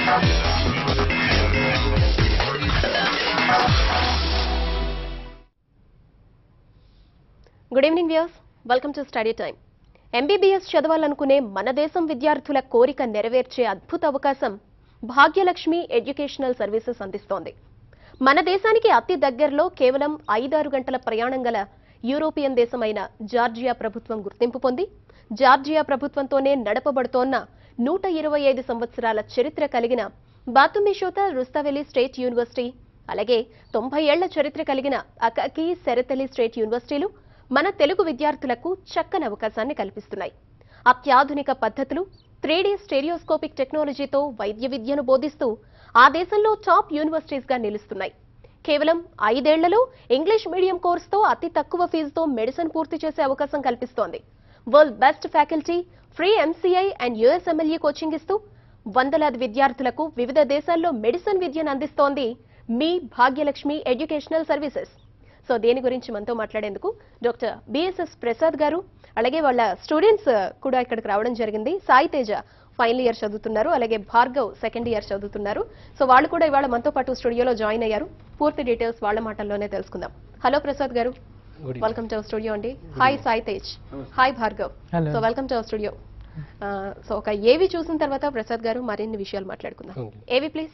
Good evening views welcome to study time MBBS చదవాలనుకునే మన దేశం విద్యార్థుల కోరిక నెరవేర్చే అద్భుత అవకాశం భాగ్యలక్ష్మి ఎడ్యుకేషనల్ సర్వీసెస్ అందిస్తోంది మన దేశానికి అతి దగ్గరలో కేవలం ఐదారు గంటల ప్రయాణం గల యూరోపియన్ దేశమైన జార్జియా ప్రభుత్వం గుర్తింపు పొంది జార్జియా ప్రభుత్వంతోనే నడపబడుతోన్న నూట ఇరవై ఐదు సంవత్సరాల చరిత్ర కలిగిన బాతుమిషోత రుస్తవెలి స్టేట్ యూనివర్సిటీ అలాగే తొంభై ఏళ్ల చరిత్ర కలిగిన అకకి సెరతలి స్టేట్ యూనివర్సిటీలు మన తెలుగు విద్యార్థులకు చక్కని అవకాశాన్ని కల్పిస్తున్నాయి అత్యాధునిక పద్ధతులు త్రీడీ స్టెరియోస్కోపిక్ టెక్నాలజీతో వైద్య విద్యను బోధిస్తూ ఆ దేశంలో టాప్ యూనివర్సిటీస్ గా నిలుస్తున్నాయి కేవలం ఐదేళ్లలో ఇంగ్లీష్ మీడియం కోర్సుతో అతి తక్కువ ఫీజుతో మెడిసిన్ పూర్తి చేసే అవకాశం కల్పిస్తోంది world best faculty free MCI and USMLE coaching ఇస్తూ వందలాది విద్యార్థులకు వివిధ దేశాల్లో మెడిసిన్ విద్యను అందిస్తోంది మీ భాగ్యలక్ష్మి ఎడ్యుకేషనల్ సర్వీసెస్ సో దేని గురించి మనతో మాట్లాడేందుకు డాక్టర్ బిఎస్ఎస్ ప్రసాద్ గారు అలాగే వాళ్ళ స్టూడెంట్స్ కూడా ఇక్కడికి రావడం జరిగింది సాయి తేజ ఫైనల్ ఇయర్ చదువుతున్నారు అలాగే భార్గవ్ సెకండ్ ఇయర్ చదువుతున్నారు సో వాళ్ళు కూడా ఇవాళ మనతో పాటు స్టూడియోలో జాయిన్ అయ్యారు పూర్తి డీటెయిల్స్ వాళ్ళ మాటల్లోనే తెలుసుకుందాం hello Prasad garu good welcome to our studio అండి hi Sai Tej hi Bhargav Hello. So welcome to our studio so ఒక ఏవి చూసిన తర్వాత ప్రసాద్ గారు మరిన్ని విషయాలు మాట్లాడుకుందాం Okay. AV please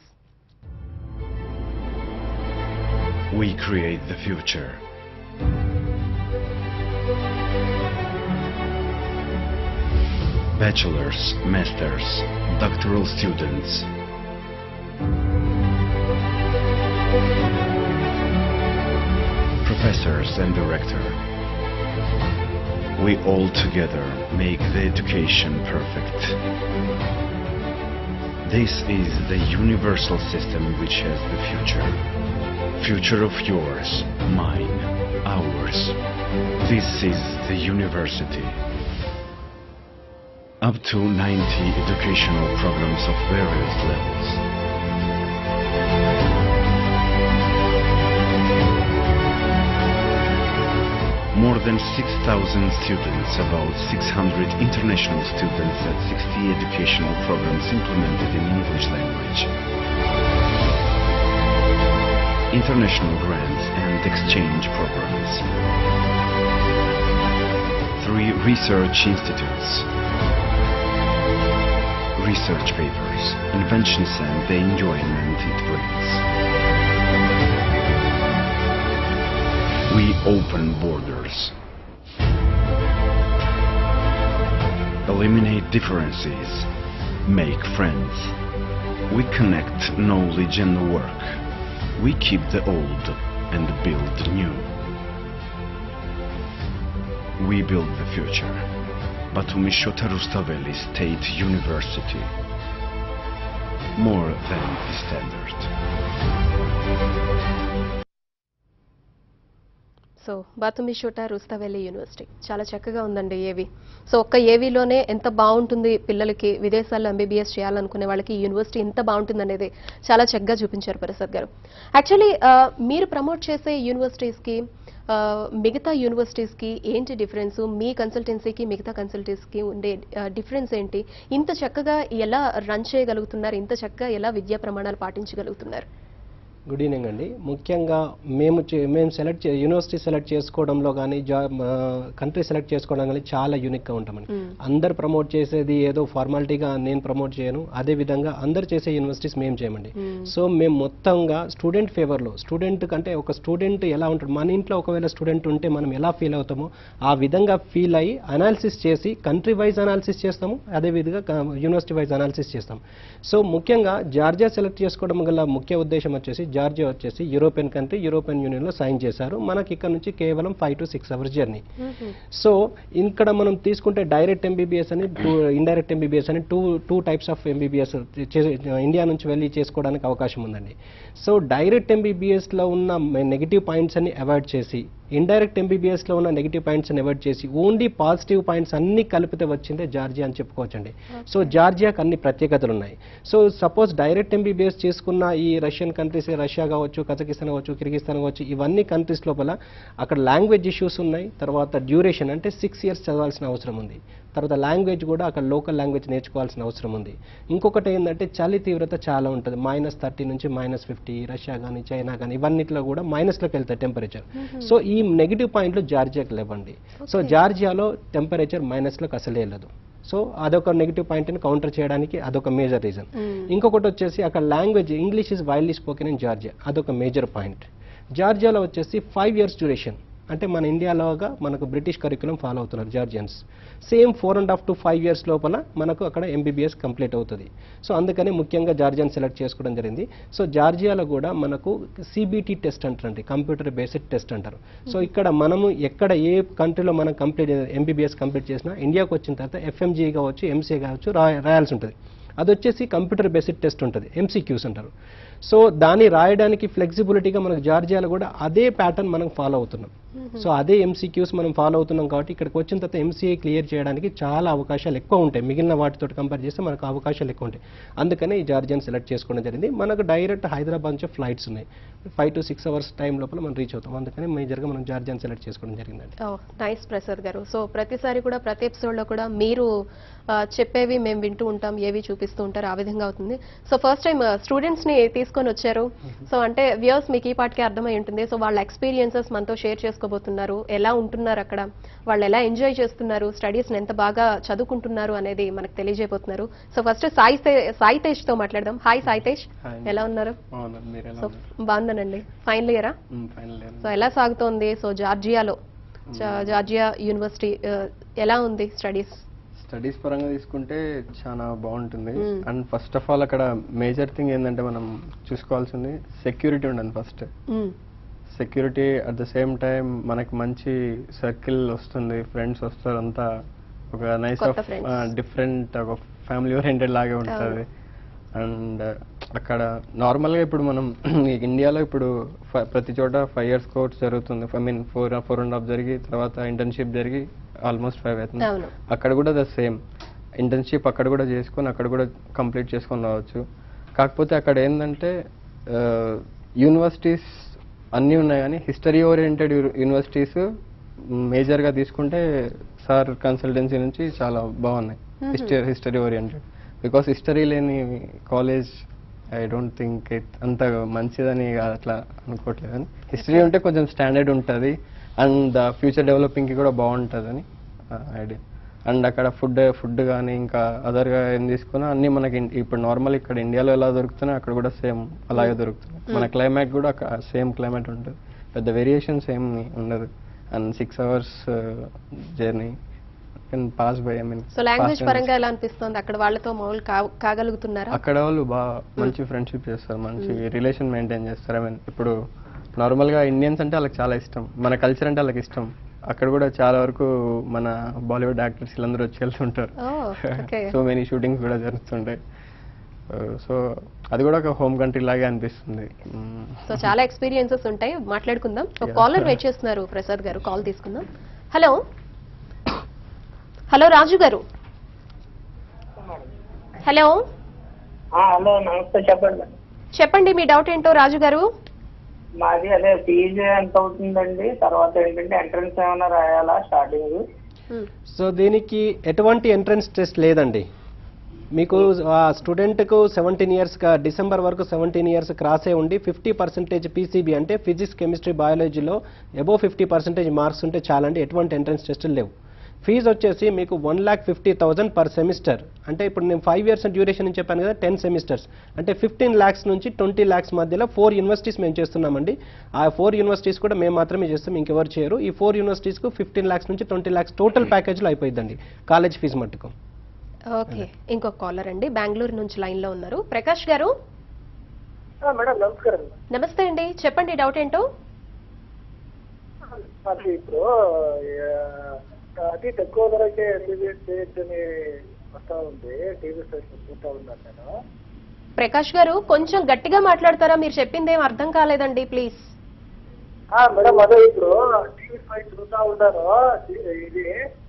We create the future. Bachelors, masters, doctoral students. Professors and director. We all together make the education perfect. This is the universal system which has the future. Future of yours, mine, ours. This is the university. Up to 90 educational programs of various levels. More than 6,000 students, about 600 international students at 60 educational programs implemented in English language. International grants and exchange programs. Three research institutes. Research papers, inventions and the enjoyment it brings. We open borders. Eliminate differences. Make friends. We connect knowledge and work. We keep the old and build new. We build the future. Batumishota Rustaveli State University. More than the standard. So Batumi Shota Rustaveli university చాలా చక్కగా ఉందండి ఏవి so ఒక్క ఏవీలోనే ఎంత బాగుంటుంది పిల్లలకి విదేశాల్లో MBBS చేయాలనుకునే వాళ్ళకి ఈ యూనివర్సిటీ ఎంత బాగుంటుంది అనేది చాలా చక్కగా చూపించారు ప్రసాద్ గారు యాక్చువల్లీ మీరు ప్రమోట్ చేసే యూనివర్సిటీస్కి ఆ, మిగతా యూనివర్సిటీస్కి ఏంటి డిఫరెన్స్ మీ కన్సల్టెన్సీకి మిగతా కన్సల్టెన్సీకి ఉండే డిఫరెన్స్ ఏంటి ఇంత చక్కగా ఎలా రన్ చేయగలుగుతున్నారు ఇంత చక్కగా ఎలా విద్యా ప్రమాణాలు పాటించగలుగుతున్నారు గుడ్ ఈవినింగ్ అండి ముఖ్యంగా మేము చే- మేము సెలెక్ట్ చే యూనివర్సిటీ సెలెక్ట్ చేసుకోవడంలో కానీ జాబ్ కంట్రీ సెలెక్ట్ చేసుకోవడం కానీ చాలా యూనిక్గా ఉంటామండి అందరు ప్రమోట్ చేసేది ఏదో ఫార్మాలిటీగా నేను ప్రమోట్ చేయను అదే విధంగా అందరు చేసే యూనివర్సిటీస్ మేము చేయమండి సో మేము మొత్తంగా స్టూడెంట్ ఫేవర్లో స్టూడెంట్ కంటే ఒక స్టూడెంట్ ఎలా ఉంటాడు మన ఇంట్లో ఒకవేళ స్టూడెంట్ ఉంటే మనం ఎలా ఫీల్ అవుతామో ఆ విధంగా ఫీల్ అయ్యి అనాలిసిస్ చేసి కంట్రీ వైజ్ అనాలిసిస్ చేస్తాము అదే విధంగా యూనివర్సిటీ వైజ్ అనాలిసిస్ చేస్తాం సో ముఖ్యంగా జార్జియా సెలెక్ట్ చేసుకోవడం గల ముఖ్య ఉద్దేశం వచ్చేసి జార్జియా వచ్చేసి యూరోపియన్ కంట్రీ యూరోపియన్ యూనియన్లో సైన్ చేశారు మనకి ఇక్కడ నుంచి కేవలం five to six hours journey so ఇక్కడ మనం తీసుకుంటే డైరెక్ట్ ఎంబీబీఎస్ అని టూ ఇండైరెక్ట్ ఎంబీబీఎస్ అని two two types of MBBS India నుంచి వెళ్ళి చేసుకోవడానికి అవకాశం ఉందండి సో డైరెక్ట్ ఎంబీబీఎస్లో ఉన్న నెగిటివ్ పాయింట్స్ అన్ని అవాయిడ్ చేసి ఇండైరెక్ట్ ఎంబీబీఎస్లో ఉన్న నెగిటివ్ పాయింట్స్ అని అవాయిడ్ చేసి ఓన్లీ పాజిటివ్ పాయింట్స్ అన్ని కలిపితే వచ్చిందే జార్జియా అని చెప్పుకోవచ్చండి సో జార్జియాకి అన్ని ప్రత్యేకతలు ఉన్నాయి సో సపోజ్ డైరెక్ట్ ఎంబీబీఎస్ చేసుకున్న ఈ రష్యన్ కంట్రీస్ రష్యా కావచ్చు కజకిస్తాన్ కావచ్చు కిర్గిస్తాన్ కావచ్చు ఇవన్నీ కంట్రీస్ లోపల అక్కడ లాంగ్వేజ్ ఇష్యూస్ ఉన్నాయి తర్వాత డ్యూరేషన్ అంటే సిక్స్ ఇయర్స్ చదవాల్సిన అవసరం ఉంది తర్వాత లాంగ్వేజ్ కూడా అక్కడ లోకల్ లాంగ్వేజ్ నేర్చుకోవాల్సిన అవసరం ఉంది ఇంకొకటి ఏంటంటే చలి తీవ్రత చాలా ఉంటుంది మైనస్ థర్టీ నుంచి మైనస్ ఫిఫ్టీ రష్యా కానీ చైనా కానీ ఇవన్నిట్లో కూడా మైనస్లోకి వెళ్తాయి టెంపరేచర్ సో ఈ నెగిటివ్ పాయింట్లు జార్జియాకి లేవండి సో జార్జియాలో టెంపరేచర్ మైనస్లోకి అసలే వెళ్ళదు సో అదొక నెగిటివ్ పాయింట్ని కౌంటర్ చేయడానికి అదొక మేజర్ రీజన్ ఇంకొకటి వచ్చేసి అక్కడ language English is widely spoken in Georgia అదొక మేజర్ పాయింట్ జార్జియాలో వచ్చేసి ఫైవ్ ఇయర్స్ డ్యూరేషన్ అంటే మన ఇండియాలోగా మనకు బ్రిటిష్ కరికులం ఫాలో అవుతున్నారు Georgians same four and half to five years లోపల మనకు అక్కడ ఎంబీబీఎస్ కంప్లీట్ అవుతుంది సో అందుకని ముఖ్యంగా జార్జియన్ సెలెక్ట్ చేసుకోవడం జరిగింది సో జార్జియాలో కూడా మనకు సిబిటి టెస్ట్ అంటారండి కంప్యూటర్ బేస్డ్ టెస్ట్ అంటారు సో ఇక్కడ మనము ఎక్కడ ఏ కంట్రీలో మనం కంప్లీట్ ఎంబీబీఎస్ కంప్లీట్ చేసినా ఇండియాకి వచ్చిన తర్వాత ఎఫ్ఎంజీ కావచ్చు ఎంసీఏ కావచ్చు రాయ రాయాల్సి ఉంటుంది అది వచ్చేసి కంప్యూటర్ బేస్డ్ టెస్ట్ ఉంటుంది ఎంసీక్యూస్ అంటారు సో దాన్ని రాయడానికి ఫ్లెక్సిబిలిటీగా మనకు జార్జియాలో కూడా అదే ప్యాటర్న్ మనం ఫాలో అవుతున్నాం సో అదే ఎంసీక్యూస్ మనం ఫాలో అవుతున్నాం కాబట్టి ఇక్కడికి వచ్చిన తర్వాత ఎంసీఏ క్లియర్ చేయడానికి చాలా అవకాశాలు ఎక్కువ ఉంటాయి మిగిలిన వాటితో కంపేర్ చేస్తే మనకు అవకాశాలు ఎక్కువ ఉంటాయి అందుకనే ఈ జార్జియన్ సెలెక్ట్ చేసుకోవడం జరిగింది మనకు డైరెక్ట్ హైదరాబాద్ నుంచి ఫ్లైట్స్ ఉన్నాయి five to six hours time లోపల మనం రీచ్ అవుతాం అందుకని మేజర్గా మనం జార్జియన్ సెలెక్ట్ చేసుకోవడం జరిగిందండి నైస్ ప్రసాద్ గారు సో ప్రతిసారి కూడా ప్రతి ఎపిసోడ్ లో కూడా మీరు ఆ, చెప్పేవి మేము వింటూ ఉంటాం ఏవి చూపిస్తూ ఉంటారు ఆ విధంగా అవుతుంది సో ఫస్ట్ టైం స్టూడెంట్స్ ని తీసుకొని వచ్చారు సో అంటే వ్యూస్ మీకు ఈ పాటికి అర్థమై ఉంటుంది సో వాళ్ళ ఎక్స్పీరియన్సెస్ మనతో షేర్ చేసుకోబోతున్నారు ఎలా ఉంటున్నారు అక్కడ వాళ్ళు ఎలా ఎంజాయ్ చేస్తున్నారు స్టడీస్ ఎంత బాగా చదువుకుంటున్నారు అనేది మనకు తెలియజేయబోతున్నారు సో ఫస్ట్ సాయి తే- సాయి తేజ్ తో మాట్లాడదాం హాయ్ సాయి తేజ్ Hi. ఎలా ఉన్నారు అవునండి మీరు ఎలా సో బాగున్నానండి ఫైనల్ ఇయరా ఫైనల్ సో ఎలా సాగుతోంది సో జార్జియాలో జా- జార్జియా యూనివర్సిటీ ఆ, ఎలా ఉంది స్టడీస్ స్టడీస్ పరంగా తీసుకుంటే చాలా బాగుంటుంది Mm. And first of all అక్కడ మేజర్ థింగ్ ఏంటంటే మనం చూసుకోవాల్సింది సెక్యూరిటీ ఉండదు first security at the same time మనకి మంచి సర్కిల్ వస్తుంది ఫ్రెండ్స్ వస్తారు అంతా ఒక నైస్ కొత్త ఆఫ్ friends. డిఫరెంట్ ఒక ఫ్యామిలీ ఓరియంటెడ్ లాగే ఉంటుంది అండ్ అక్కడ నార్మల్గా ఇప్పుడు మనం ఇండియాలో ఇప్పుడు ఫ- ప్రతి చోట ఫైవ్ ఇయర్స్ కోర్స్ జరుగుతుంది I mean four four and half జరిగి తర్వాత ఇంటర్న్షిప్ జరిగి ఆల్మోస్ట్ ఫైవ్ అవుతుంది అవును అక్కడ కూడా ద సేమ్ ఇంటర్న్షిప్ అక్కడ కూడా చేసుకొని అక్కడ కూడా కంప్లీట్ చేసుకొని రావచ్చు కాకపోతే అక్కడ ఏంటంటే యూనివర్సిటీస్ అన్నీ ఉన్నాయి కానీ హిస్టరీ ఓరియంటెడ్ యూనివర్సిటీస్ మేజర్గా తీసుకుంటే సార్ కన్సల్టెన్సీ నుంచి చాలా బాగున్నాయి history history oriented because history లేని college I don't think it అంత మంచిదని అట్లా అనుకోవట్లేదు అని హిస్టరీ ఉంటే కొంచెం స్టాండర్డ్ ఉంటుంది అండ్ ఫ్యూచర్ డెవలపింగ్కి కూడా బాగుంటుందని ఐడియా అండ్ అక్కడ ఫుడ్ ఫుడ్ కానీ ఇంకా అదర్గా ఏం తీసుకున్నా అన్నీ మనకి ఇన్- ఇప్పుడు నార్మల్ ఇక్కడ ఇండియాలో ఎలా దొరుకుతున్నాయి అక్కడ కూడా సేమ్ అలాగే దొరుకుతున్నాయి మన క్లైమేట్ కూడా సేమ్ క్లైమేట్ ఉంటుంది పెద్ద వేరియేషన్స్ ఏం ఉండదు and six hours journey can pass by I mean so language పరంగా ఎలా అనిపిస్తుంది అక్కడ వాళ్ళతో మామూలు కా- కాగలుగుతున్నారా అక్కడ వాళ్ళు బాగా మంచి ఫ్రెండ్షిప్ చేస్తారు మంచి రిలేషన్ మెయింటైన్ చేస్తారు ఐ మీన్ ఇప్పుడు నార్మల్గా ఇండియన్స్ అంటే వాళ్ళకి చాలా ఇష్టం మన కల్చర్ అంటే వాళ్ళకి ఇష్టం అక్కడ కూడా చాలా వరకు మన బాలీవుడ్ యాక్టర్స్ వీళ్ళందరూ వచ్చి వెళ్తుంటారు ఓ ఓకే సో మెనీ షూటింగ్స్ కూడా జరుగుతుంటాయి సో అది కూడా ఒక హోమ్ కంట్రీ లాగే అనిపిస్తుంది Mm. సో చాలా ఎక్స్పీరియన్సెస్ ఉంటాయి మాట్లాడుకుందాం సో కాలర్ వెయిట్ చేస్తున్నారు ప్రసాద్ గారు కాల్ తీసుకుందాం హలో హలో రాజు గారు హలో ఆ, హలో నమస్తే చెప్పండి మేడం. చెప్పండి మీ డౌట్ ఏంటో రాజు గారు మాది అదే ఫీజు ఎంత అవుతుందండి తర్వాత ఏంటంటే ఎంట్రన్స్ ఏమైనా రాయాలా స్టార్టింగ్ Hmm. సో దీనికి ఎటువంటి ఎంట్రన్స్ టెస్ట్ లేదండి మీకు ఆ స్టూడెంట్కు సెవెంటీన్ ఇయర్స్ డిసెంబర్ వరకు సెవెంటీన్ ఇయర్స్ క్రాసే ఉండి ఫిఫ్టీ పర్సెంటేజ్ పీసీబీ అంటే ఫిజిక్స్ కెమిస్ట్రీ బయాలజీలో అబోవ్ ఫిఫ్టీ పర్సెంటేజ్ మార్క్స్ ఉంటే చాలండి ఎటువంటి ఎంట్రన్స్ టెస్టులు లేవు ఫీజు వచ్చేసి మీకు one lakh fifty thousand per semester అంటే ఇప్పుడు నేను ఫైవ్ ఇయర్స్ డ్యూరేషన్ అని చెప్పాను కదా టెన్ సెమిస్టర్స్ అంటే ఫిఫ్టీన్ ల్యాక్స్ నుంచి ట్వంటీ ల్యాక్స్ మధ్యలో ఫోర్ యూనివర్సిటీస్ మేము చేస్తున్నామండి ఆ ఫోర్ యూనివర్సిటీస్ కూడా మేము మాత్రమే చేస్తాం ఇంకెవరు చేయరు ఈ ఫోర్ యూనివర్సిటీస్కు ఫిఫ్టీన్ ల్యాక్స్ నుంచి ట్వంటీ ల్యాక్స్ టోటల్ ప్యాకేజ్లో అయిపోయిందండి కాలేజ్ ఫీజు మట్టుకు ఓకే ఇంకొక కాలర్ అండి బెంగళూరు నుంచి లైన్ లో ఉన్నారు ప్రకాష్ గారు మేడం నమస్కారం నమస్తే అండి చెప్పండి డౌట్ ఏంటో అది ఇప్పుడు ఆ, అతి తక్కువ ధరకే ఎంబీబీఎస్ చేయొచ్చని వస్తా ఉంది టీవీ స్టేషన్ చూస్తా ఉన్నాను నేను ప్రకాష్ గారు కొంచెం గట్టిగా మాట్లాడతారా మీరు చెప్పింది ఏం అర్థం కాలేదండి ప్లీజ్ ఆ, మేడం అదే ఇప్పుడు టీవీ ఫైవ్ చూస్తా ఉన్నాను ఇది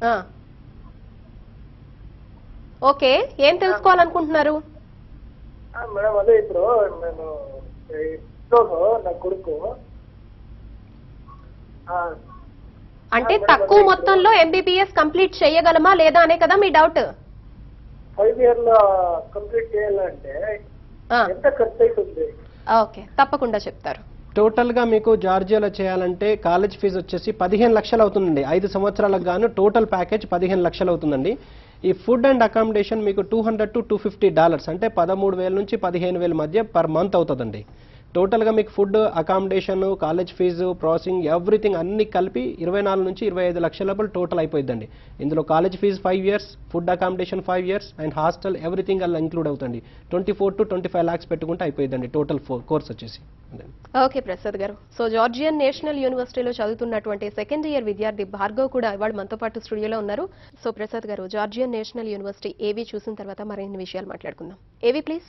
ఓకే ఏం తెలుసుకోవాలనుకుంటున్నారు ఆ, మేడం అదే ఇప్పుడు నేను ఈ ఇంట్లోను నా కొడుకు ఆ, అంటే తక్కువ మొత్తంలో ఎంబీబీఎస్ కంప్లీట్ చేయగలమా లేదా అనే కదా మీ డౌట్ ఫైవ్ ఇయర్ లో కంప్లీట్ చేయాలంటే ఎంత ఖర్చు అవుతుంది ఓకే తప్పకుండా చెప్తారు టోటల్గా మీకు జార్జియాలో చేయాలంటే కాలేజ్ ఫీజు వచ్చేసి పదిహేను లక్షలు అవుతుందండి ఐదు సంవత్సరాలకు గాను టోటల్ ప్యాకేజ్ పదిహేను లక్షలు అవుతుందండి ఈ ఫుడ్ అండ్ అకామిడేషన్ మీకు two hundred to two fifty dollars అంటే పదమూడు వేల నుంచి పదిహేను వేల మధ్య పర్ మంత్ అవుతుందండి టోటల్గా మీకు food accommodation college fee processing everything అన్ని కలిపి ఇరవై నాలుగు నుంచి ఇరవై ఐదు లక్షల లోపల టోటల్ అయిపోయిందండి ఇందులో college fee five years food accommodation five years and hostel everything అలా ఇంక్లూడ్ అవుతుంది twenty four to twenty five lakhs పెట్టుకుంటే అయిపోయిందండి టోటల్ కోర్స్ వచ్చేసి అదే. ఓకే ప్రసాద్ గారు సో జార్జియన్ నేషనల్ యూనివర్సిటీలో చదువుతున్నటువంటి సెకండ్ ఇయర్ విద్యార్థి భార్గవ్ కూడా ఇవాళ మనతో పాటు స్టూడియోలో ఉన్నారు సో ప్రసాద్ గారు జార్జియన్ నేషనల్ యూనివర్సిటీ ఏవి చూసిన తర్వాత మరిన్ని విషయాలు మాట్లాడుకుందాం AV please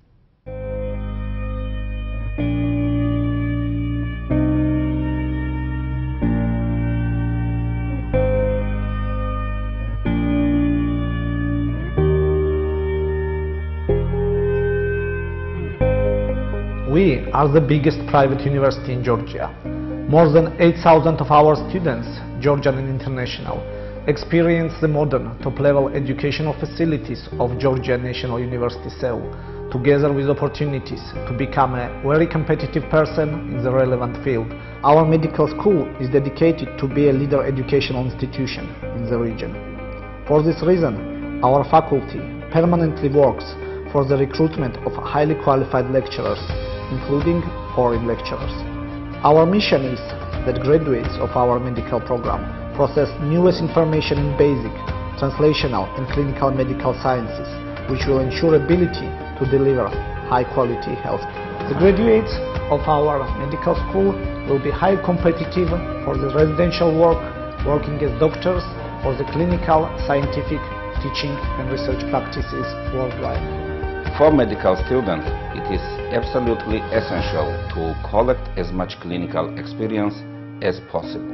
We are the biggest private university in Georgia. More than 8,000 of our students, Georgian and international, experience the modern top-level educational facilities of Georgia National University Seoul, together with opportunities to become a very competitive person in the relevant field. Our medical school is dedicated to be a leader educational institution in the region. For this reason, our faculty permanently works for the recruitment of highly qualified lecturers, including foreign lecturers. Our mission is that graduates of our medical program process newest information in basic, translational and clinical medical sciences, which will ensure ability to deliver high quality health. The graduates of our medical school will be highly competitive for the residential work, working as doctors for the clinical, scientific, teaching and research practices worldwide. For medical students, it is absolutely essential to collect as much clinical experience as possible.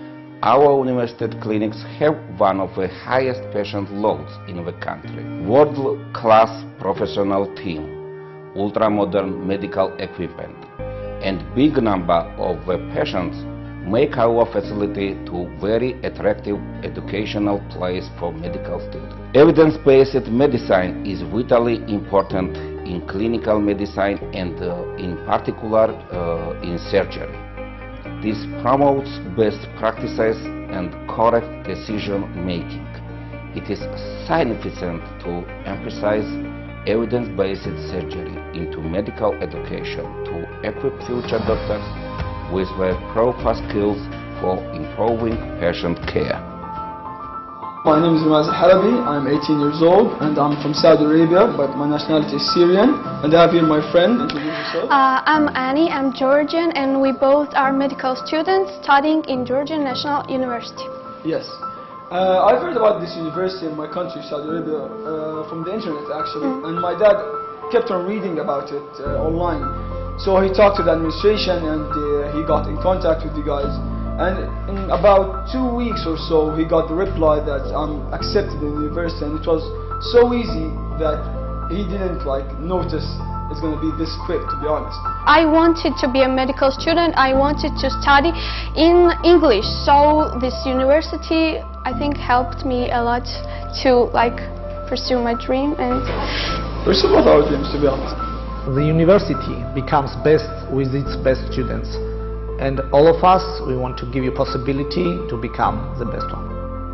Our university clinics have one of the highest patient loads in the country. World-class professional team, ultra-modern medical equipment, and big number of the patients make our facility to very attractive educational place for medical students. Evidence-based medicine is vitally important in clinical medicine and uh, in particular uh, in surgery. This promotes best practices and correct decision making. It is significant to emphasize evidence-based surgery into medical education to equip future doctors with the proper skills for improving patient care. My name is Rimaz Halabi. I'm 18 years old and I'm from Saudi Arabia, but my nationality is Syrian. And I have here my friend. Introduce yourself. Uh, I'm Annie, I'm Georgian, and we both are medical students studying in Georgian National University. Yes. Uh, I've heard about this university in my country, Saudi Arabia, uh, from the internet actually. And my dad kept on reading about it uh, online. So he talked to the administration and uh, he got in contact with you guys. And in about two weeks or so, he got the reply that I'm accepted in the university. And it was so easy that he didn't like notice it's going to be this quick, to be honest. I wanted to be a medical student, I wanted to study in English, so this university I think helped me a lot to like pursue my dream and We're both our dreams, to be honest. The university becomes best with its best students. And all of us, we want to give you possibility to become the best one.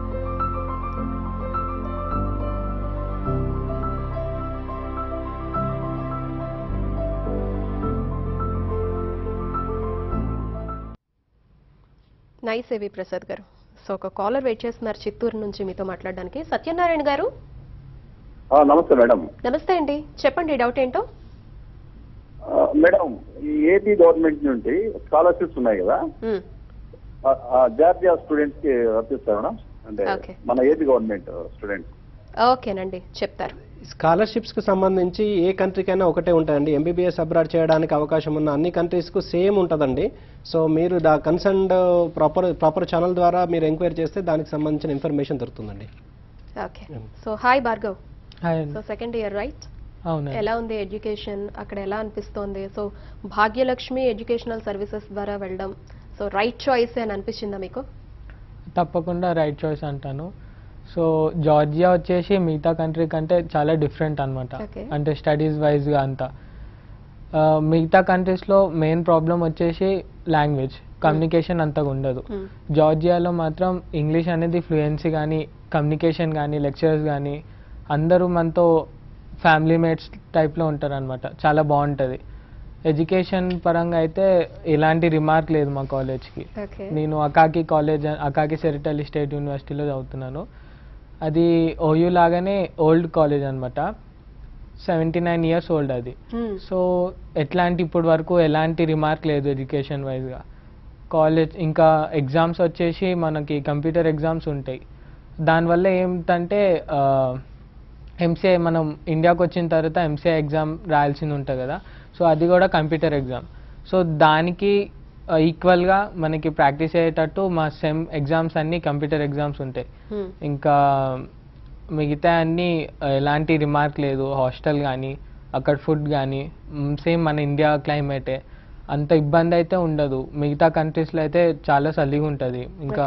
Nice AV Prasad గారు so ఒక caller wait చేస్తున్నారు చిత్తూరు నుంచి మీతో మాట్లాడడానికి సత్యనారాయణ గారు ఆ, నమస్తే madam నమస్తే అండి చెప్పండి డౌట్ ఏంటో ఆ, మేడం ఈ ఏపీ గవర్నమెంట్ నుండి స్కాలర్షిప్స్ ఉన్నాయి కదా మ్మ్. ఆ, ఆ, జార్జియా స్టూడెంట్స్ కి వర్తిస్తారు మేడం అంటే Okay. మన ఏపీ గవర్నమెంట్ స్టూడెంట్స్ ఓకేనండి చెప్తారు స్కాలర్షిప్స్ కు సంబంధించి ఏ కంట్రీకైనా ఒకటే ఉంటాయండి ఎంబీబీఎస్ అబ్రాడ్ చేయడానికి అవకాశం ఉన్న అన్ని కంట్రీస్ కు సేమ్ ఉంటుందండి సో మీరు the concerned proper proper channel ద్వారా మీరు ఎంక్వైరీ చేస్తే దానికి సంబంధించిన ఇన్ఫర్మేషన్ దొరుకుతుందండి okay so hi Bhargav hi so second year right అవునండి ఎలా ఉంది ఎడ్యుకేషన్ అక్కడ ఎలా అనిపిస్తోంది సో భాగ్యలక్ష్మి ఎడ్యుకేషనల్ సర్వీసెస్ ద్వారా వెళ్ళడం సో రైట్ చాయిస్ అని అనిపించిందా మీకు తప్పకుండా రైట్ చాయిస్ అంటాను సో జార్జియా వచ్చేసి మిగతా కంట్రీ కంటే చాలా డిఫరెంట్ అనమాట Okay. అంటే స్టడీస్ వైజ్గా అంతా ఆ, మిగతా కంట్రీస్లో మెయిన్ ప్రాబ్లం వచ్చేసి లాంగ్వేజ్ కమ్యూనికేషన్ అంతగా ఉండదు Hmm. జార్జియాలో మాత్రం ఇంగ్లీష్ అనేది ఫ్లూయెన్సీ కానీ కమ్యూనికేషన్ కానీ లెక్చరర్స్ కానీ అందరూ మనతో ఫ్యామిలీ మేట్స్ టైప్లో ఉంటారు అనమాట చాలా బాగుంటుంది ఎడ్యుకేషన్ పరంగా అయితే ఎలాంటి రిమార్క్ లేదు మా కాలేజ్కి ఓకే నేను అకాకి కాలేజ్ అకాకి సెరిటల్ స్టేట్ యూనివర్సిటీలో చదువుతున్నాను అది ఓయూ లాగానే ఓల్డ్ కాలేజ్ అనమాట సెవెంటీ నైన్ ఇయర్స్ ఓల్డ్ అది సో ఎట్లాంటి ఇప్పటి వరకు ఎలాంటి రిమార్క్ లేదు ఎడ్యుకేషన్ వైజ్గా కాలేజ్ ఇంకా ఎగ్జామ్స్ వచ్చేసి మనకి కంప్యూటర్ ఎగ్జామ్స్ ఉంటాయి దానివల్ల ఏమిటంటే ఎంసీఐ మనం ఇండియాకి వచ్చిన తర్వాత ఎంసీఐ ఎగ్జామ్ రాయాల్సింది ఉంటుంది కదా సో అది కూడా కంప్యూటర్ ఎగ్జామ్ సో దానికి ఈక్వల్గా మనకి ప్రాక్టీస్ అయ్యేటట్టు మా సెమ్ ఎగ్జామ్స్ అన్నీ కంప్యూటర్ ఎగ్జామ్స్ ఉంటాయి ఇంకా మిగతా అన్ని ఆ, ఎలాంటి రిమార్క్ లేదు హాస్టల్ కానీ అక్కడ ఫుడ్ కానీ సేమ్ మన ఇండియా క్లైమేటే అంత ఇబ్బంది అయితే ఉండదు మిగతా కంట్రీస్లో అయితే చాలా చలిగా ఉంటుంది ఇంకా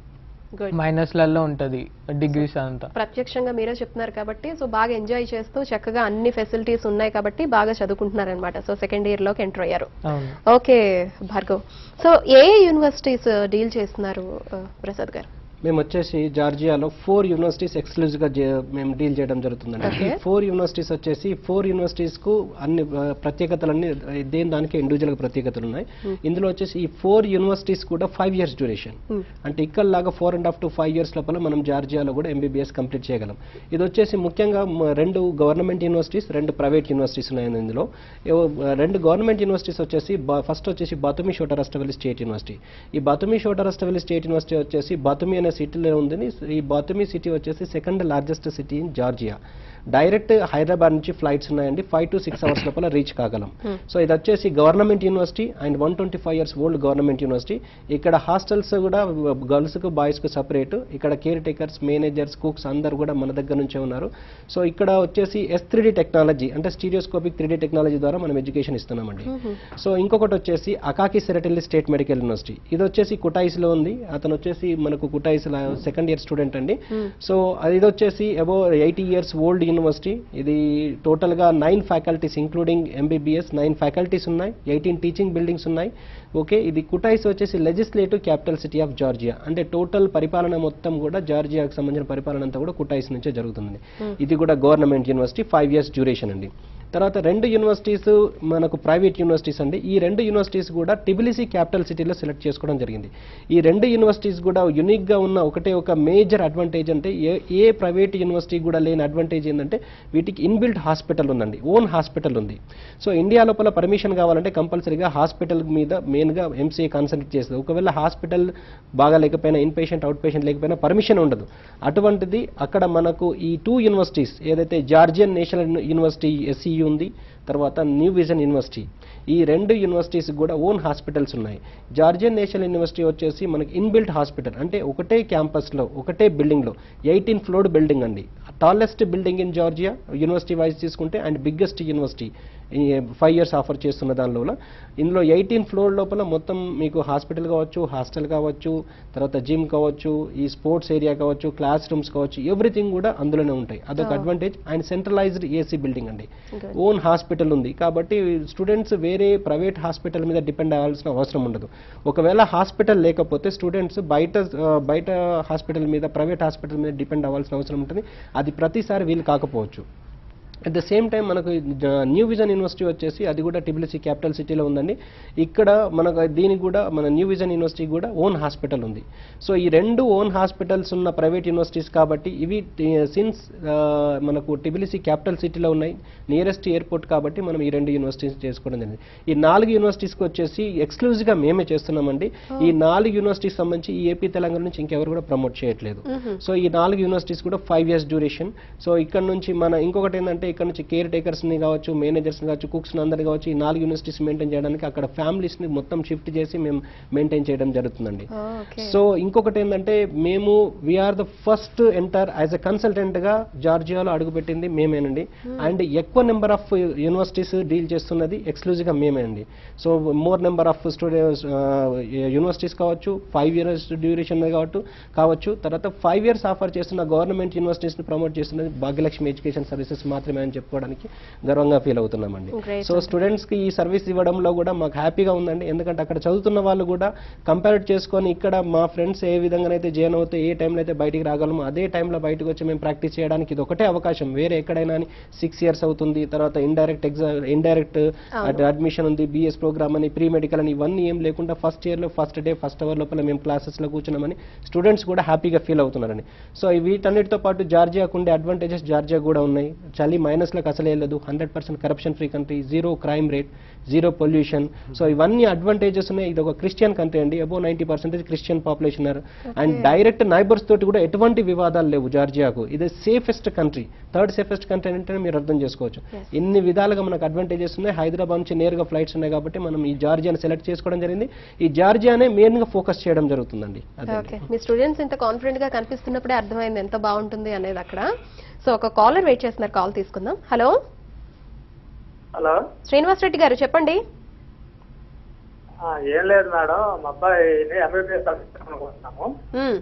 గుడ్ మైనస్లలో ఉంటుంది డిగ్రీస్ అంతా ప్రత్యక్షంగా మీరే చెప్తున్నారు కాబట్టి సో బాగా ఎంజాయ్ చేస్తూ చక్కగా అన్ని ఫెసిలిటీస్ ఉన్నాయి కాబట్టి బాగా చదువుకుంటున్నారనమాట సో సెకండ్ ఇయర్ లోకి ఎంటర్ అయ్యారు అవును ఓకే భార్గవ్ సో ఏ యూనివర్సిటీస్ డీల్ చేస్తున్నారు ఆ, ప్రసాద్ గారు మేము వచ్చేసి జార్జియాలో ఫోర్ యూనివర్సిటీస్ ఎక్స్క్లూజివ్ గా జే- మేము డీల్ చేయడం జరుగుతుందండి Okay. ఈ ఫోర్ యూనివర్సిటీస్ వచ్చేసి ఫోర్ యూనివర్సిటీస్ కు అన్ని ఆ, ప్రత్యేకతలన్నీ ఆ, దేని దానికి ఇండివిజువల్ గా ప్రత్యేకతలు ఉన్నాయి ఇందులో వచ్చేసి ఈ ఫోర్ యూనివర్సిటీస్ కూడా ఫైవ్ ఇయర్స్ డ్యూరేషన్ Hmm. అంటే ఇక్కడ లాగా four and half to five years లోపల మనం జార్జియాలో కూడా ఎంబీబీఎస్ కంప్లీట్ చేయగలం ఇది వచ్చేసి ముఖ్యంగా మ- రెండు గవర్నమెంట్ యూనివర్సిటీస్ రెండు ప్రైవేట్ యూనివర్సిటీస్ ఉన్నాయి ఇందులో ఏవో- రెండు గవర్నమెంట్ యూనివర్సిటీస్ వచ్చేసి ఫస్ట్ వచ్చేసి బాతుమి షోటరస్టవెల్ స్టేట్ యూనివర్సిటీ ఈ బాతుమి షోటరస్టవెల్ స్టేట్ యూనివర్సిటీ వచ్చేసి బాతుమి అనే సిటీలో ఉంది ఈ బాతుమి సిటీ వచ్చేసి second largest city in Georgia direct Hyderabad నుంచి ఫ్లైట్స్ ఉన్నాయండి ఫైవ్ టు సిక్స్ అవర్స్ లోపల రీచ్ కాగలం సో ఇది వచ్చేసి government university and one twenty five years old government university ఇక్కడ హాస్టల్స్ కూడా గర్ల్స్ కు బాయ్స్ కు సపరేట్ ఇక్కడ కేర్ టేకర్స్ మేనేజర్స్ కుక్స్ అందరు కూడా మన దగ్గర నుంచే ఉన్నారు సో ఇక్కడ వచ్చేసి ఎస్ త్రీ టెక్నాలజీ అంటే స్టీరియోస్కోపిక్ త్రీ టెక్నాలజీ ద్వారా మనం ఎడ్యుకేషన్ ఇస్తున్నామండి సో ఇంకొకటి వచ్చేసి Akaki Tsereteli state medical university ఇది వచ్చేసి కుటాయిస్ లో ఉంది అతను వచ్చేసి మనకు కుటాయిస్ సెకండ్ ఇయర్ స్టూడెంట్ అండి సో అది ఇది వచ్చేసి about eighty years old university ఇది టోటల్ గా nine faculties including MBBS nine faculties ఉన్నాయి ఎయిటీన్ టీచింగ్ బిల్డింగ్స్ ఉన్నాయి ఓకే ఇది కుటాయిస్ వచ్చేసి legislative capital city of Georgia అంటే టోటల్ పరిపాలన మొత్తం కూడా జార్జియాకు సంబంధించిన పరిపాలన అంతా కూడా కుటాయిస్ నుంచే జరుగుతుంది ఇది కూడా government university five years duration అండి తర్వాత రెండు యూనివర్సిటీస్ మనకు ప్రైవేట్ యూనివర్సిటీస్ అండి ఈ రెండు యూనివర్సిటీస్ కూడా టిబిలిసి క్యాపిటల్ సిటీలో సెలెక్ట్ చేసుకోవడం జరిగింది ఈ రెండు యూనివర్సిటీస్ కూడా యునిక్ గా ఉన్న ఒకటే ఒక మేజర్ అడ్వాంటేజ్ అంటే ఏ ఏ ప్రైవేట్ యూనివర్సిటీ కూడా లేని అడ్వాంటేజ్ ఏంటంటే వీటికి ఇన్బిల్ట్ హాస్పిటల్ ఉందండి ఓన్ హాస్పిటల్ ఉంది సో ఇండియా లోపల పర్మిషన్ కావాలంటే కంపల్సరీగా హాస్పిటల్ మీద మెయిన్గా ఎంసీఏ కాన్సన్ట్రేట్ చేస్తుంది ఒకవేళ హాస్పిటల్ బాగా లేకపోయినా ఇన్ పేషెంట్ అవుట్ పేషెంట్ లేకపోయినా పర్మిషన్ ఉండదు అటువంటిది అక్కడ మనకు ఈ టూ యూనివర్సిటీస్ ఏదైతే జార్జియన్ నేషనల్ యూనివర్సిటీ ఎస్సీయూ ఉంది తర్వాత న్యూ విజన్ యూనివర్సిటీ ఈ రెండు యూనివర్సిటీస్ కూడా ఓన్ హాస్పిటల్స్ ఉన్నాయి జార్జియన్ నేషనల్ యూనివర్సిటీ వచ్చేసి మనకి ఇన్బిల్ట్ హాస్పిటల్ అంటే ఒకటే క్యాంపస్లో ఒకటే బిల్డింగ్లో ఎయిటీన్ ఫ్లోర్డ్ బిల్డింగ్ అండి tallest building in Georgia university wise తీసుకుంటే and biggest university five years offer చేస్తున్న దానిలో ఇందులో ఎయిటీన్ ఫ్లోర్ లోపల మొత్తం మీకు హాస్పిటల్ కావచ్చు హాస్టల్ కావచ్చు తర్వాత జిమ్ కావచ్చు ఈ స్పోర్ట్స్ ఏరియా కావచ్చు క్లాస్ రూమ్స్ కావచ్చు ఎవ్రీథింగ్ కూడా అందులోనే ఉంటాయి అదొక Oh. Advantage and centralized AC building అండి Good. ఓన్ హాస్పిటల్ ఉంది కాబట్టి స్టూడెంట్స్ వేరే ప్రైవేట్ హాస్పిటల్ మీద డిపెండ్ అవ్వాల్సిన అవసరం ఉండదు ఒకవేళ హాస్పిటల్ లేకపోతే స్టూడెంట్స్ బయట ఆ, బయట హాస్పిటల్ మీద ప్రైవేట్ హాస్పిటల్ మీద డిపెండ్ అవ్వాల్సిన అవసరం ఉంటుంది అది ప్రతిసారి వీలు కాకపోవచ్చు అట్ ద సేమ్ టైం మనకు జ- న్యూ విజన్ యూనివర్సిటీ వచ్చేసి అది కూడా టిబిలిసి క్యాపిటల్ సిటీలో ఉందండి ఇక్కడ మనకు దీనికి కూడా మన న్యూ విజన్ యూనివర్సిటీ కూడా ఓన్ హాస్పిటల్ ఉంది సో ఈ రెండు ఓన్ హాస్పిటల్స్ ఉన్న ప్రైవేట్ యూనివర్సిటీస్ కాబట్టి ఇవి సిన్స్ మనకు టిబిలిసి క్యాపిటల్ సిటీలో ఉన్నాయి నియరెస్ట్ ఎయిర్పోర్ట్ కాబట్టి మనం ఈ రెండు యూనివర్సిటీస్ చేసుకోవడం జరిగింది ఈ నాలుగు యూనివర్సిటీస్కి వచ్చేసి ఎక్స్క్లూజివ్గా మేమే చేస్తున్నామండి ఈ నాలుగు యూనివర్సిటీస్ సంబంధించి ఈ ఏపీ తెలంగాణ నుంచి ఇంకెవరు కూడా ప్రమోట్ చేయట్లేదు సో ఈ నాలుగు యూనివర్సిటీస్ కూడా ఫైవ్ ఇయర్స్ డ్యూరేషన్ సో ఇక్కడ నుంచి మన ఇంకొకటి ఏంటంటే ఇక్కడ నుంచి కేర్ టేకర్స్ని కావచ్చు మేనేజర్స్ని కావచ్చు కుక్స్ని అందరిని కావచ్చు ఈ నాలుగు యూనివర్సిటీస్ మెయింటైన్ చేయడానికి అక్కడ ఫ్యామిలీస్ని మొత్తం షిఫ్ట్ చేసి మేము మెయింటైన్ చేయడం జరుగుతుందండి సో ఇంకొకటి ఏంటంటే మేము we are the first enter as a consultant గా జార్జియాలో అడుగుపెట్టింది మేమేనండి అండ్ ఎక్కువ నెంబర్ ఆఫ్ యూనివర్సిటీస్ డీల్ చేస్తున్నది ఎక్స్క్లూజివ్ గా మేమే అండి so more number of students universities కావచ్చు ఫైవ్ ఇయర్స్ డ్యూరేషన్ కావచ్చు కావచ్చు తర్వాత ఫైవ్ ఇయర్స్ ఆఫర్ చేస్తున్న గవర్నమెంట్ యూనివర్సిటీస్ ని ప్రమోట్ చేస్తున్నది భాగ్యలక్ష్మి ఎడ్యుకేషన్ సర్వీసెస్ మాత్రమే అని చెప్పుకోవడానికి గర్వంగా ఫీల్ అవుతున్నామండి Great. సో స్టూడెంట్స్ కి ఈ సర్వీస్ ఇవ్వడంలో కూడా మాకు హ్యాపీగా ఉందండి ఎందుకంటే అక్కడ చదువుతున్న వాళ్ళు కూడా కంపేర్ చేసుకొని ఇక్కడ మా ఫ్రెండ్స్ ఏ విధంగానైతే జాయిన్ అవుతే ఏ టైంలో అయితే బయటికి రాగలమో అదే టైంలో బయటకు వచ్చి మేము ప్రాక్టీస్ చేయడానికి ఇది ఒకటే అవకాశం వేరే ఎక్కడైనా సిక్స్ ఇయర్స్ అవుతుంది తర్వాత ఇండైరెక్ట్ ఎగ్జామ్ ఇండైరెక్ట్ అడ్మిషన్ ఉంది బిఎస్ ప్రోగ్రామ్ అని ప్రీ మెడికల్ అని ఇవన్నీ ఏం లేకుండా ఫస్ట్ ఇయర్లో ఫస్ట్ డే ఫస్ట్ అవర్ లోపల మేము క్లాసెస్లో కూర్చున్నామని స్టూడెంట్స్ కూడా హ్యాపీగా ఫీల్ అవుతున్నారని సో ఈ వీటన్నిటితో పాటు జార్జియాకు ఉండే అడ్వాంటేజెస్ జార్జియా కూడా ఉన్నాయి చలి మైనస్లకు అసలే లేదు hundred percent corruption free country zero crime rate zero pollution so ఇవన్నీ అడ్వాంటేజెస్ ఉన్నాయి ఇది ఒక క్రిస్టియన్ కంట్రీ అండి above ninety percentage Christian population and direct neighbours తోటి కూడా ఎటువంటి వివాదాలు లేవు జార్జియాకు ఇది safest country third safest country అంటే మీరు అర్థం చేసుకోవచ్చు ఇన్ని విధాలుగా మనకు అడ్వాంటేజెస్ ఉన్నాయి హైదరాబాద్ నుంచి నేరుగా ఫ్లైట్స్ ఉన్నాయి కాబట్టి మనం ఈ జార్జియాని సెలెక్ట్ చేసుకోవడం జరిగింది ఈ జార్జియానే మెయిన్ గా ఫోకస్ చేయడం జరుగుతుందండి అదే ఓకే మీ స్టూడెంట్స్ ఇంత కాన్ఫిడెంట్ గా కనిపిస్తున్నప్పుడే అర్థమైంది ఎంత బాగుంటుంది అనేది అక్కడ సో ఒక కాలర్ వెయిట్ చేస్తున్నారు కాల్ తీసుకుందాం హలో హలో శ్రీనివాస్ రెడ్డి గారు చెప్పండి ఆ, ఏం లేదు మేడం మా అబ్బాయిని ఎంబీబీఎస్ అనుకుంటున్నాము మ్మ్.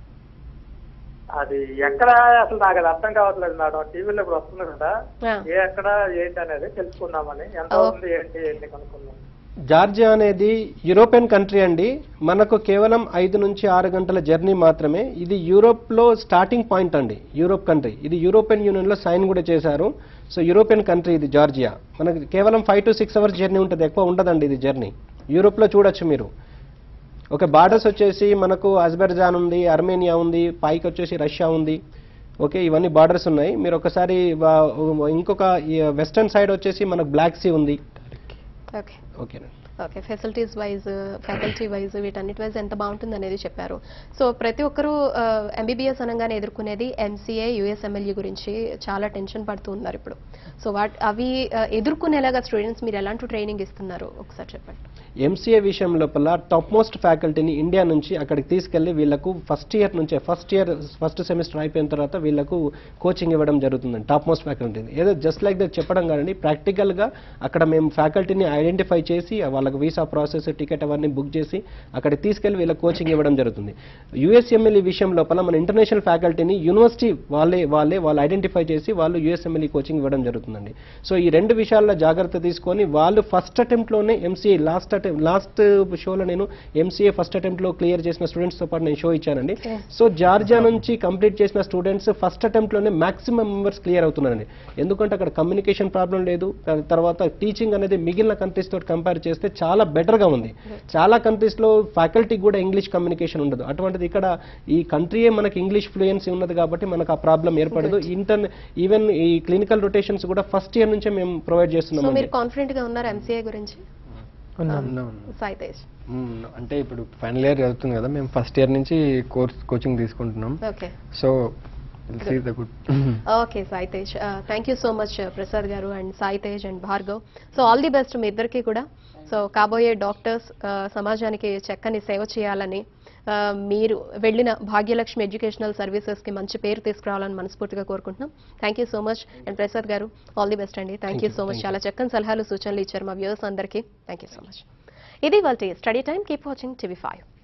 అది ఎక్కడ అసలు నాకు అది అర్థం కావట్లేదు మేడం టీవీలో ఇప్పుడు వస్తుంది కదా ఆ. ఏ ఎక్కడ ఏంటి అనేది తెలుసుకుందామని ఎంత ఓ. అవుతుంది ఏంటి ఏంటి కనుక్కుందాం జార్జియా అనేది యూరోపియన్ కంట్రీ అండి మనకు కేవలం ఐదు నుంచి ఆరు గంటల జర్నీ మాత్రమే ఇది యూరోప్లో స్టార్టింగ్ పాయింట్ అండి యూరోప్ కంట్రీ ఇది యూరోపియన్ యూనియన్లో సైన్ కూడా చేశారు సో యూరోపియన్ కంట్రీ ఇది జార్జియా మనకు కేవలం five to six hours journey ఉంటుంది ఎక్కువ ఉండదండి ఇది జర్నీ యూరోప్లో చూడొచ్చు మీరు ఒక బార్డర్స్ వచ్చేసి మనకు అజ్బర్జాన్ ఉంది అర్మేనియా ఉంది పైకి వచ్చేసి రష్యా ఉంది ఓకే ఇవన్నీ బార్డర్స్ ఉన్నాయి మీరు ఒకసారి వా- ఇంకొక వెస్టర్న్ సైడ్ వచ్చేసి మనకు బ్లాక్ సీ ఉంది ఓకే ఓకేనండి okay facilities wise faculty wise వీటన్నిటి వైజ్ ఎంత బాగుంటుంది అనేది చెప్పారు సో ప్రతి ఒక్కరూ ఎంబీబీఎస్ అనగానే ఎదుర్కొనేది ఎంసీఏ యుఎస్ఎంఎల్ఏ గురించి చాలా టెన్షన్ పడుతూ ఉన్నారు ఇప్పుడు సో వాట్ అవి ఆ, ఎదుర్కొనేలాగా స్టూడెంట్స్ మీరు ఎలాంటి ట్రైనింగ్ ఇస్తున్నారు ఒకసారి చెప్పండి ఎంసీఏ విషయం లోపల టాప్ మోస్ట్ ఫ్యాకల్టీని ఇండియా నుంచి అక్కడికి తీసుకెళ్లి వీళ్ళకు ఫస్ట్ ఇయర్ నుంచే ఫస్ట్ ఇయర్ ఫస్ట్ సెమిస్టర్ అయిపోయిన తర్వాత వీళ్ళకు కోచింగ్ ఇవ్వడం జరుగుతుందండి టాప్ మోస్ట్ ఫ్యాకల్టీ ఏదో జస్ట్ లైక్ దట్ చెప్పడం కాదండి ప్రాక్టికల్గా అక్కడ మేము ఫ్యాకల్టీని ఐడెంటిఫై చేసి వాళ్ళకి వీసా ప్రాసెస్ టికెట్ అవన్నీ బుక్ చేసి అక్కడికి తీసుకెళ్లి వీళ్ళకి కోచింగ్ ఇవ్వడం జరుగుతుంది యుఎస్ఎంఎల్ఈ విషయం లోపల మన ఇంటర్నేషనల్ ఫ్యాకల్టీని యూనివర్సిటీ వాళ్ళే వాళ్ళే వాళ్ళు ఐడెంటిఫై చేసి వాళ్ళు యుఎస్ఎంఎల్ఈ కోచింగ్ ఇవ్వడం జరుగుతుందండి సో ఈ రెండు విషయాల్లో జాగ్రత్త తీసుకొని వాళ్ళు ఫస్ట్ అటెంప్ట్లోనే ఎంసీఏ లాస్ట్ అటెంప్ట్ లాస్ట్ షోలో నేను ఎంసీఏ ఫస్ట్ అటెంప్ట్లో క్లియర్ చేసిన స్టూడెంట్స్తో పాటు నేను షో ఇచ్చానండి సో జార్జియా నుంచి కంప్లీట్ చేసిన స్టూడెంట్స్ ఫస్ట్ అటెంప్ట్లోనే మాక్సిమం మెంబర్స్ క్లియర్ అవుతున్నారండి ఎందుకంటే అక్కడ కమ్యూనికేషన్ ప్రాబ్లం లేదు త- తర్వాత టీచింగ్ అనేది మిగిలిన కంట్రీస్ తోటి కంపేర్ చేస్తే చాలా బెటర్గా ఉంది చాలా కంట్రీస్లో ఫ్యాకల్టీ కూడా ఇంగ్లీష్ కమ్యూనికేషన్ ఉండదు అటువంటిది ఇక్కడ ఈ కంట్రీయే మనకి ఇంగ్లీష్ ఫ్లూయెన్సీ ఉన్నది కాబట్టి మనకు ఆ ప్రాబ్లం ఏర్పడదు ఇంటర్ ఈవెన్ ఈ క్లినికల్ రొటేషన్స్ కూడా ఫస్ట్ ఇయర్ నుంచే మేము ప్రొవైడ్ సో చేస్తున్నాం మీరు కాన్ఫిడెంట్ గా ఉన్నారు ఎంసీఏ గురించి ఉన్నాను సాయి తేజ్ మ్మ్. అంటే ఇప్పుడు ఫైనల్ ఇయర్ చదువుతుంది కదా మేము ఫస్ట్ ఇయర్ నుంచి కోర్స్ కోచింగ్ తీసుకుంటున్నాం okay so see the good okay Sai Tej thank you so much Prasad గారు and Sai Tej and Bhargav so all the best మీ ఇద్దరికి కూడా సో కాబోయే డాక్టర్స్ సమాజానికి చక్కని సేవ చేయాలని ఆ, మీరు వెళ్ళిన భాగ్యలక్ష్మి ఎడ్యుకేషనల్ సర్వీసెస్కి మంచి పేరు తీసుకురావాలని మనస్ఫూర్తిగా కోరుకుంటున్నాం thank you so much and Prasad గారు ఆల్ ది బెస్ట్ అండి థ్యాంక్ యూ సో మచ్ చాలా చక్కని సలహాలు సూచనలు ఇచ్చారు మా వ్యూవర్స్ అందరికీ థ్యాంక్ యూ సో మచ్ ఇది వాళ్ళ study time keep watching TV five